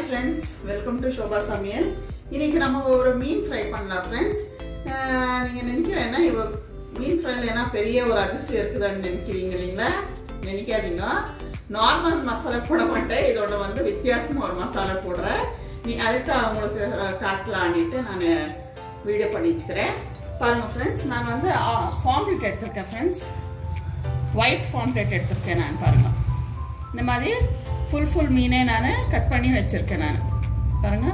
friends welcome to Shobha சமையல் இன்னைக்கு நம்ம ஒரு மீன் ஃப்ரை பண்ணலாம் ஃப்ரெண்ட்ஸ் நீங்கள் நினைக்க வேணா இவ மீன் ஃப்ரைல என்ன பெரிய ஒரு அதிசயம் இருக்குதான்னு நினைக்கிறீங்க இல்லைங்களா நினைக்காதீங்க நார்மல் மசாலா போட மாட்டேன் இதோட வந்து வித்தியாசமாக ஒரு மசாலா போடுறேன் நீ அதுக்கு அவங்களுக்கு காட்டலான்ட்டு நான் வீடியோ பண்ணிட்டுக்கிறேன் பாருங்கள் ஃப்ரெண்ட்ஸ் நான் வந்து ஃபார்ம்லேட் எடுத்திருக்கேன் ஃப்ரெண்ட்ஸ் ஒயிட் ஃபார்ம்லேட் எடுத்திருக்கேன் நான் பாருங்கள் இந்த மாதிரி ஃபுல் ஃபுல் மீனே நான் கட் பண்ணி வச்சுருக்கேன் நான் பாருங்க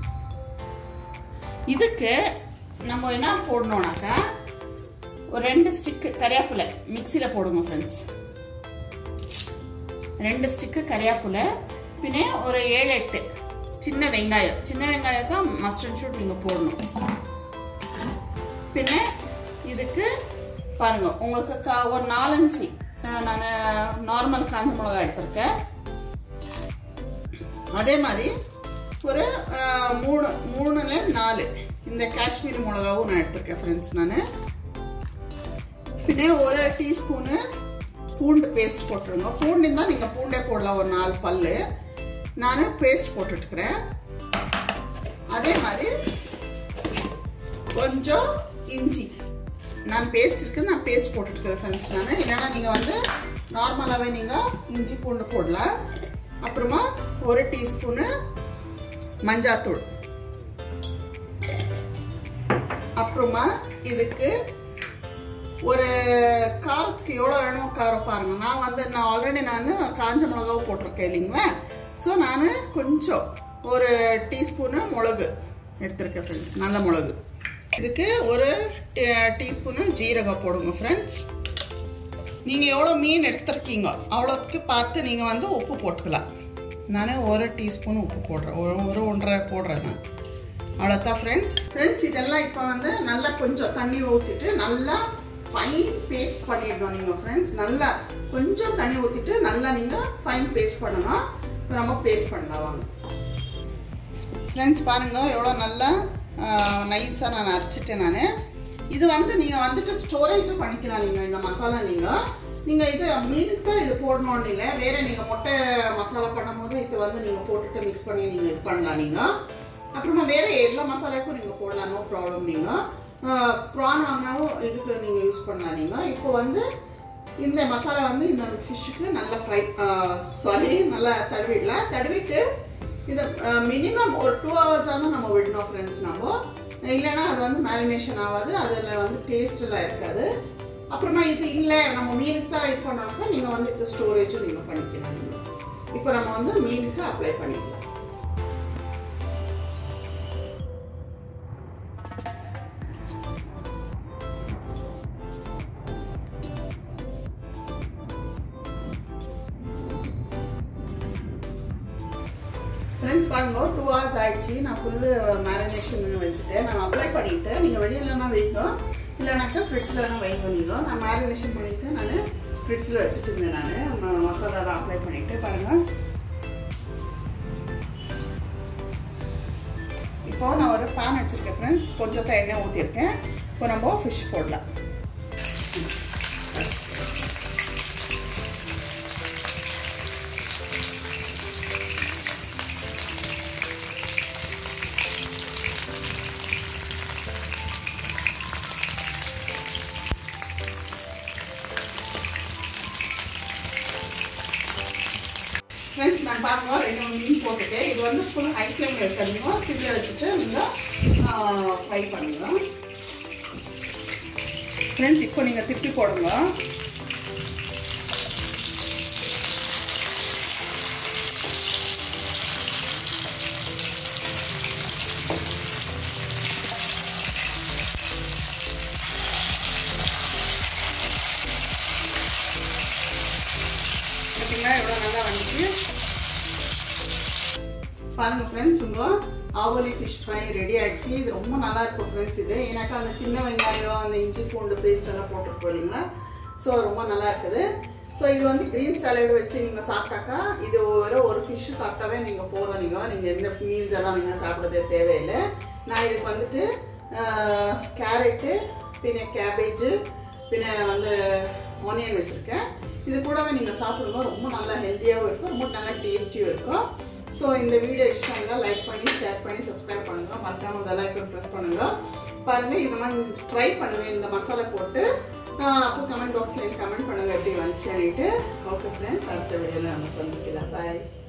இதுக்கு நம்ம என்ன போடணுன்னாக்கா ஒரு ரெண்டு ஸ்டிக்கு கரியாப்பிலை மிக்சியில் போடுங்க ஃப்ரெண்ட்ஸ் ரெண்டு ஸ்டிக்கு கரியாப்பிலை பின்ன ஒரு ஏழு எட்டு சின்ன வெங்காயம் சின்ன வெங்காயம் தான் மஸ்ட் அண்ட் ஷூட் நீங்கள் போடணும் பின்ன இதுக்கு பாருங்க உங்களுக்கு கா ஒரு நாலஞ்சு நான் நார்மல் காஞ்ச மிளகா எடுத்திருக்கேன் அதே மாதிரி ஒரு மூணு மூணுல நாலு இந்த காஷ்மீரி மிளகாவும் நான் எடுத்திருக்கேன் ஃப்ரெண்ட்ஸ் நான் பின்ன ஒரு டீஸ்பூனு பூண்டு பேஸ்ட் போட்டுருங்க பூண்டு இருந்தால் நீங்கள் பூண்டே போடலாம் ஒரு நாலு பல் நான் பேஸ்ட் போட்டுட்டுக்கிறேன் அதே மாதிரி கொஞ்சம் இஞ்சி நான் பேஸ்ட் இருக்குது நான் பேஸ்ட் போட்டுட்டுருக்கிறேன் ஃப்ரெண்ட்ஸ் நான் இல்லைன்னா நீங்கள் வந்து நார்மலாகவே நீங்கள் இஞ்சி பூண்டு போடலாம் அப்புறமா ஒரு டீஸ்பூனு மஞ்சாத்தூள் அப்புறமா இதுக்கு ஒரு காரத்துக்கு எவ்வளோ வேணுமோ காரம் பாருங்க நான் வந்து நான் ஆல்ரெடி நான் வந்து காஞ்ச மிளகாவும் போட்டிருக்கேன் இல்லைங்களா ஸோ நான் கொஞ்சம் ஒரு டீஸ்பூனு மிளகு எடுத்திருக்கேன் ஃப்ரெண்ட்ஸ் நல்ல மிளகு இதுக்கு ஒரு டீஸ்பூனு ஜீரகம் போடுங்க ஃப்ரெண்ட்ஸ் நீங்கள் எவ்வளோ மீன் எடுத்துருக்கீங்க அவ்வளோக்கு பார்த்து நீங்கள் வந்து உப்பு போட்டுக்கலாம் நான் ஒரு டீஸ்பூன் உப்பு போடுறேன் ஒரு ஒரு ஒன்றரை போடுறேன் நான் அவ்வளோதான் ஃப்ரெண்ட்ஸ் ஃப்ரெண்ட்ஸ் இதெல்லாம் இப்போ வந்து நல்லா கொஞ்சம் தண்ணி ஊற்றிட்டு நல்லா ஃபைன் பேஸ்ட் பண்ணிடணும் நீங்கள் ஃப்ரெண்ட்ஸ் நல்லா கொஞ்சம் தண்ணி ஊற்றிட்டு நல்லா நீங்கள் ஃபைன் பேஸ்ட் பண்ணணும் ரொம்ப பேஸ்ட் பண்ணலாம் வாங்க ஃப்ரெண்ட்ஸ் பாருங்கள் எவ்வளோ நல்லா நைஸாக நான் அரைச்சிட்டேன் நான் இது வந்து நீங்கள் வந்துட்டு ஸ்டோரேஜும் பண்ணிக்கலாம் நீங்கள் இந்த மசாலா நீங்கள் நீங்கள் இது மீனுக்கு தான் இது போடணும்னு இல்லை வேறு நீங்கள் முட்டை மசாலா பண்ணும்போது இது வந்து நீங்கள் போட்டுட்டு மிக்ஸ் பண்ணி நீங்கள் இது பண்ணலாம் நீங்கள் அப்புறமா வேறு எல்லா மசாலாவுக்கும் நீங்கள் போடலாம் நோ ப்ராப்ளம் நீங்கள் ப்ரான் வாங்கினாவும் இதுக்கு நீங்கள் யூஸ் பண்ணலாம் நீங்கள் இப்போ வந்து இந்த மசாலா வந்து இந்த ஃபிஷ்ஷுக்கு நல்லா ஃப்ரை சாரி நல்லா தடவிடலாம் தடவிட்டு இது மினிமம் ஒரு டூ ஹவர்ஸ் ஆனால் நம்ம விடணும் ஃப்ரெண்ட்ஸ் நம்ம இல்லைன்னா அது வந்து மேரினேஷன் ஆகாது அதில் வந்து டேஸ்டெல்லாம் இருக்காது அப்புறமா இது இல்லை நம்ம மீனுக்கு தான் இது பண்ணோம்னாக்கா நீங்கள் வந்து இது ஸ்டோரேஜும் நீங்கள் பண்ணிக்கலாம் நீங்கள் இப்போ நம்ம வந்து மீனுக்கு அப்ளை பண்ணிக்கலாம் ஃப்ரெண்ட்ஸ் பாருங்க டூ ஹவர்ஸ் ஆயிடுச்சு நான் ஃபுல்லு மேரினேஷன் வச்சுட்டேன் நான் அப்ளை பண்ணிவிட்டு நீங்கள் வெளியிலனா வைங்க இல்லைனாக்கா ஃப்ரிட்ஜில் வைங்க நீங்கள் நான் மேரினேஷன் பண்ணிவிட்டு நான் ஃப்ரிட்ஜில் வச்சுட்டு இருந்தேன் நான் மசாலாலாம் அப்ளை பண்ணிவிட்டு பாருங்கள் இப்போ நான் ஒரு பேன் வச்சுருக்கேன் ஃப்ரெண்ட்ஸ் கொஞ்சம் எண்ணெய் ஊற்றிருக்கேன் இப்போ நம்ம ஃபிஷ் போடலாம் ஃப்ரெண்ட்ஸ் நான் பாருங்க ரெண்டு மூணு மீன் போட்டுட்டு இது வந்து ஃபுல் ஹை ஃப்ளேமில் வைக்கிறீங்க சிம்மில் வச்சுட்டு நீங்கள் ஃப்ரை பண்ணுங்க ஃப்ரெண்ட்ஸ் இப்போ நீங்கள் திருப்பி போடுங்க பார்த்தீங்களா எவ்வளோ நல்லா வந்துச்சு பாருங்க ஃப்ரெண்ட்ஸ் உங்க ஆவலி ஃபிஷ் ஃப்ரை ரெடி ஆயிடுச்சு இது ரொம்ப நல்லா இருக்கும் ஃப்ரெண்ட்ஸ் இது எனக்கு அந்த சின்ன வெங்காயம் அந்த இஞ்சி பூண்டு பேஸ்ட் எல்லாம் போட்டுருக்கோம் இல்லைங்களா ஸோ ரொம்ப நல்லா இருக்குது ஸோ இது வந்து க்ரீன் சாலட் வச்சு நீங்கள் சாப்பிட்டாக்கா இது ஒரு ஒரு ஃபிஷ் சாப்பிட்டாவே நீங்கள் போதும் நீங்கள் நீங்கள் எந்த மீல்ஸ் எல்லாம் நீங்கள் சாப்பிட்றதே தேவையில்லை நான் இதுக்கு வந்துட்டு கேரட்டு பின்ன கேபேஜு பின்ன வந்து ஆனியன் வச்சுருக்கேன் இது கூடவே நீங்கள் சாப்பிடுங்க ரொம்ப நல்லா ஹெல்த்தியாகவும் இருக்கும் ரொம்ப நல்லா டேஸ்டியும் இருக்கும் ஸோ இந்த வீடியோ இஷ்டம் இருந்தால் லைக் பண்ணி ஷேர் பண்ணி சப்ஸ்கிரைப் பண்ணுங்க மறக்காம பெல் ஐக்கன் ப்ரெஸ் பண்ணுங்க பாருங்க இது மாதிரி ட்ரை பண்ணுங்க இந்த மசாலா போட்டு ஆஹ் அப்போ கமெண்ட் பாக்ஸில் கமெண்ட் பண்ணுங்க எப்படி வந்துச்சுன்னுட்டு ஓகே ஃப்ரெண்ட்ஸ் அடுத்த வீடியோவில் நம்ம சந்திக்கலாம் பாய்